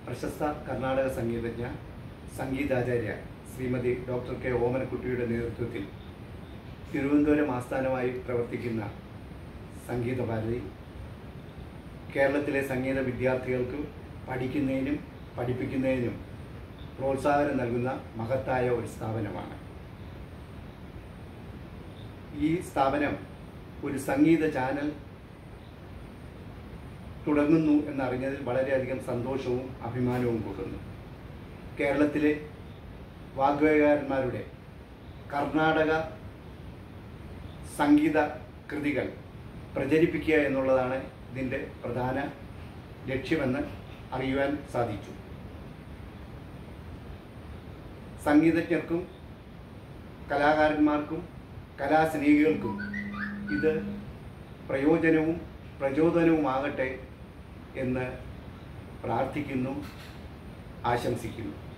പ്രശസ്ത കർണാടക സംഗീതജ്ഞ സംഗീതാചാര്യ ശ്രീമതി ഡോക്ടർ കെ ഓമനക്കുട്ടിയുടെ നേതൃത്വത്തിൽ തിരുവനന്തപുരം ആസ്ഥാനമായി പ്രവർത്തിക്കുന്ന സംഗീത ഭാരതി കേരളത്തിലെ സംഗീത വിദ്യാർത്ഥികൾക്ക് പഠിക്കുന്നതിനും പഠിപ്പിക്കുന്നതിനും പ്രോത്സാഹനം നൽകുന്ന മഹത്തായ ഒരു സ്ഥാപനമാണ് ഈ സ്ഥാപനം ഒരു സംഗീത ചാനൽ തുടങ്ങുന്നു എന്നറിഞ്ഞതിൽ വളരെയധികം സന്തോഷവും അഭിമാനവും കൊള്ളുന്നു കേരളത്തിലെ വാഗ്വേയകാരന്മാരുടെ കർണാടക സംഗീത കൃതികൾ പ്രചരിപ്പിക്കുക എന്നുള്ളതാണ് ഇതിൻ്റെ പ്രധാന ലക്ഷ്യമെന്ന് അറിയുവാൻ സാധിച്ചു സംഗീതജ്ഞർക്കും കലാകാരന്മാർക്കും കലാസ്നേഹികൾക്കും ഇത് പ്രയോജനവും പ്രചോദനവുമാകട്ടെ എന്ന് പ്രാർത്ഥിക്കുന്നു ആശംസിക്കുന്നു